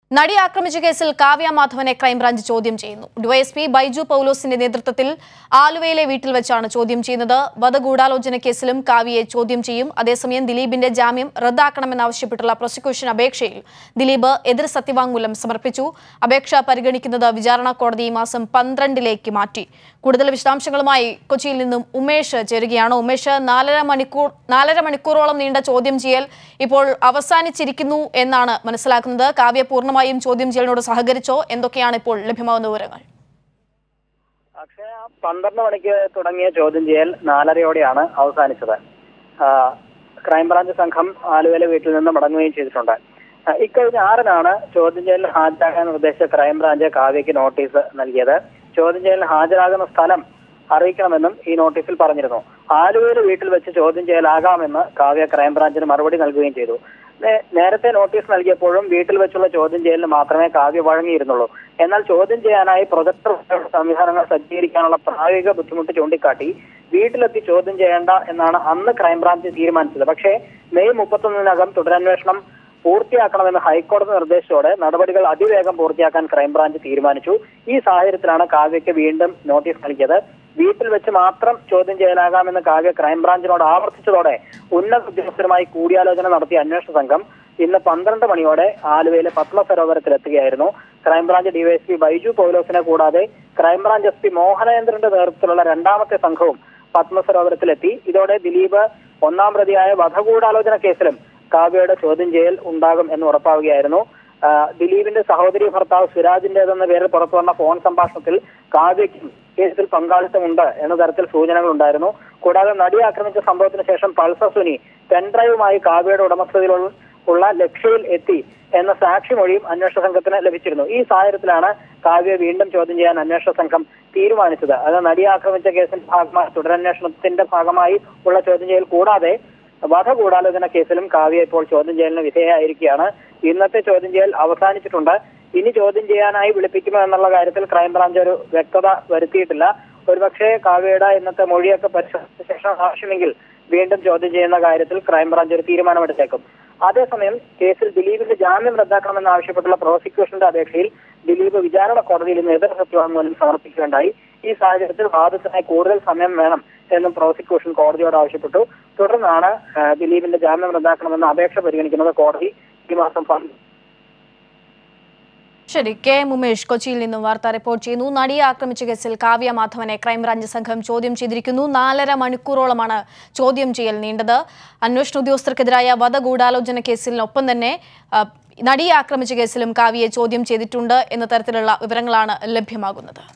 നടി ആക്രമിച്ച കേസിൽ കാവ്യ മാധവനെ ക്രൈംബ്രാഞ്ച് ചോദ്യം ചെയ്യുന്നു ഡിവൈഎസ്പി ബൈജു പൌലോസിന്റെ നേതൃത്വത്തിൽ ആലുവയിലെ വീട്ടിൽ വെച്ചാണ് ചോദ്യം ചെയ്യുന്നത് വധഗൂഢാലോചന കേസിലും കാവ്യയെ ചോദ്യം ചെയ്യും അതേസമയം ദിലീപിന്റെ ജാമ്യം റദ്ദാക്കണമെന്നാവശ്യപ്പെട്ടുള്ള പ്രോസിക്യൂഷൻ അപേക്ഷയിൽ ദിലീപ് എതിർ സത്യവാങ്മൂലം സമർപ്പിച്ചു അപേക്ഷ പരിഗണിക്കുന്നത് വിചാരണ കോടതി ഈ മാസം പന്ത്രണ്ടിലേക്ക് മാറ്റി കൂടുതൽ വിശദാംശങ്ങളുമായി കൊച്ചിയിൽ നിന്നും ഉമേഷ് ചേരുകയാണ് ഉമേഷ് നാലര മണിക്കൂർ നാലര മണിക്കൂറോളം നീണ്ട ചോദ്യം ചെയ്യൽ ഇപ്പോൾ അവസാനിച്ചിരിക്കുന്നു എന്നാണ് മനസ്സിലാക്കുന്നത് കാവ്യ പൂർണ്ണമായും ചോദ്യം ചെയ്യലിനോട് സഹകരിച്ചോ എന്തൊക്കെയാണ് ഇപ്പോൾ ലഭ്യമാകുന്ന വിവരങ്ങൾ അക്ഷയ പന്ത്രണ്ട് മണിക്ക് തുടങ്ങിയ ചോദ്യം ചെയ്യൽ നാലരയോടെയാണ് അവസാനിച്ചത് ആ, ക്രൈംബ്രാഞ്ച് സംഘം ആലുവയിലെ വീട്ടിൽ നിന്ന് മടങ്ങുകയും ചെയ്തിട്ടുണ്ട് ആ, ഇക്കഴിഞ്ഞ ആറിനാണ് ചോദ്യം ചെയ്യലിൽ ഹാജരാകാൻ നിർദ്ദേശിച്ച ക്രൈംബ്രാഞ്ച് കാവ്യയ്ക്ക് നോട്ടീസ് നൽകിയത് ചോദ്യം ചെയ്യലിന് ഹാജരാകുന്ന സ്ഥലം അറിയിക്കണമെന്നും ഈ നോട്ടീസിൽ പറഞ്ഞിരുന്നു ആലുവയിലെ വീട്ടിൽ വെച്ച് ചോദ്യം ചെയ്യലാകാമെന്ന് കാവ്യ ക്രൈംബ്രാഞ്ചിന് മറുപടി നൽകുകയും ചെയ്തു നേ- നേരത്തെ നോട്ടീസ് നൽകിയപ്പോഴും വീട്ടിൽ വെച്ചുള്ള ചോദ്യം ചെയ്യലിന് മാത്രമേ കാവ്യ വഴങ്ങിയിരുന്നുള്ളൂ എന്നാൽ ചോദ്യം ചെയ്യാനായി പ്രൊജക്ടർ ഉൾപ്പെടെയുള്ള സംവിധാനങ്ങൾ സജ്ജീകരിക്കാനുള്ള പ്രായോഗിക ബുദ്ധിമുട്ട് ചൂണ്ടിക്കാട്ടി വീട്ടിലെത്തി ചോദ്യം ചെയ്യേണ്ട എന്നാണ് അന്ന് ക്രൈംബ്രാഞ്ച് തീരുമാനിച്ചത് പക്ഷേ മെയ് മുപ്പത്തൊന്നിനകം തുടരന്വേഷണം പൂർത്തിയാക്കണമെന്ന് ഹൈക്കോടതി നിർദ്ദേശത്തോടെ നടപടികൾ അതിവേഗം പൂർത്തിയാക്കാൻ ക്രൈംബ്രാഞ്ച് തീരുമാനിച്ചു ഈ സാഹചര്യത്തിലാണ് കാവ്യയ്ക്ക് വീണ്ടും നോട്ടീസ് നൽകിയത് വീട്ടിൽ വെച്ച് മാത്രം ചോദ്യം ചെയ്യലാകാമെന്ന് കാവ്യ ക്രൈംബ്രാഞ്ചിനോട് ആവർത്തിച്ചതോടെ ഉന്നത ഉദ്യോഗസ്ഥരുമായി കൂടിയാലോചന നടത്തിയ അന്വേഷണ സംഘം ഇന്ന് പന്ത്രണ്ട് മണിയോടെ ആലുവയിലെ പത്മ സരോവരത്തിലെത്തുകയായിരുന്നു ക്രൈംബ്രാഞ്ച് ഡിവൈഎസ്പി ബൈജു പൗലോസിനെ കൂടാതെ ക്രൈംബ്രാഞ്ച് എസ് പി മോഹനേന്ദ്രന്റെ നേതൃത്വത്തിലുള്ള രണ്ടാമത്തെ സംഘവും പത്മ സരോവരത്തിലെത്തി ഇതോടെ ദിലീപ് ഒന്നാം പ്രതിയായ വധഗൂഢാലോചന കേസിലും കാവ്യയുടെ ചോദ്യം ചെയ്യൽ ഉണ്ടാകും എന്ന് ഉറപ്പാവുകയായിരുന്നു ആ, ദിലീപിന്റെ സഹോദരി ഭർത്താവ് സുരാജിന്റേതെന്ന പേരിൽ പുറത്തു വന്ന ഫോൺ സംഭാഷണത്തിൽ കാവ്യയ്ക്കും കേസിൽ പങ്കാളിത്തമുണ്ട് എന്ന തരത്തിൽ സൂചനകൾ ഉണ്ടായിരുന്നു കൂടാതെ നടി ആക്രമിച്ച സംഭവത്തിന് ശേഷം പൾസർ സുനി പെൻഡ്രൈവുമായി കാവ്യയുടെ ഉടമസ്ഥതയിലുള്ള ഉള്ള ലക്ഷ്യയിൽ എത്തി എന്ന സാക്ഷിമൊഴിയും അന്വേഷണ സംഘത്തിന് ലഭിച്ചിരുന്നു ഈ സാഹചര്യത്തിലാണ് കാവ്യ വീണ്ടും ചോദ്യം ചെയ്യാൻ അന്വേഷണ സംഘം തീരുമാനിച്ചത് അത് നടി ആക്രമിച്ച കേസിന്റെ ഭാഗമായി തുടരന്വേഷണത്തിന്റെ ഭാഗമായി ഉള്ള ചോദ്യം ചെയ്യൽ കൂടാതെ വധഗൂഢാലോചന കേസിലും കാവ്യ ഇപ്പോൾ ചോദ്യം ചെയ്യലിന് വിധേയമായിരിക്കുകയാണ് ഇന്നത്തെ ചോദ്യം ചെയ്യൽ അവസാനിച്ചിട്ടുണ്ട് ഇനി ചോദ്യം ചെയ്യാനായി വിളിപ്പിക്കുമോ എന്നുള്ള കാര്യത്തിൽ ക്രൈംബ്രാഞ്ച് ഒരു വ്യക്തത വരുത്തിയിട്ടില്ല ഒരുപക്ഷെ കാവ്യയുടെ ഇന്നത്തെ മൊഴിയൊക്കെ പരിശോധിച്ച ശേഷം ആവശ്യമെങ്കിൽ വീണ്ടും ചോദ്യം ചെയ്യുന്ന കാര്യത്തിൽ ക്രൈംബ്രാഞ്ച് ഒരു തീരുമാനമെടുത്തേക്കും അതേസമയം കേസിൽ ദിലീപിന്റെ ജാമ്യം റദ്ദാക്കണമെന്ന് ആവശ്യപ്പെട്ടുള്ള പ്രോസിക്യൂഷന്റെ അപേക്ഷയിൽ ദിലീപ് വിചാരണ കോടതിയിൽ ഇന്ന് എതിർ സത്യവാങ്മൂലം സമർപ്പിക്കുകയുണ്ടായി ഈ സാഹചര്യത്തിൽ വാദത്തിനായി കൂടുതൽ സമയം വേണം എന്നും പ്രോസിക്യൂഷൻ കോടതിയോട് ആവശ്യപ്പെട്ടു തുടർന്നാണ് ആ, ദിലീപിന്റെ ജാമ്യം റദ്ദാക്കണമെന്ന അപേക്ഷ പരിഗണിക്കുന്നത് കോടതി ഈ മാസം പന്ത്രണ്ട് ശരി കെ എം ഉമേഷ് കൊച്ചിയിൽ നിന്നും വാർത്ത റിപ്പോർട്ട് ചെയ്യുന്നു നടിയെ ആക്രമിച്ച കേസിൽ കാവ്യ മാധവനെ ക്രൈംബ്രാഞ്ച് സംഘം ചോദ്യം ചെയ്തിരിക്കുന്നു നാലര മണിക്കൂറോളമാണ് ചോദ്യം ചെയ്യൽ നീണ്ടത് അന്വേഷണ ഉദ്യോഗസ്ഥർക്കെതിരായ വധഗൂഢാലോചന കേസിനൊപ്പം തന്നെ ആ, നടിയെ ആക്രമിച്ച കേസിലും കാവ്യയെ ചോദ്യം ചെയ്തിട്ടുണ്ട് എന്ന തരത്തിലുള്ള വിവരങ്ങളാണ് ലഭ്യമാകുന്നത്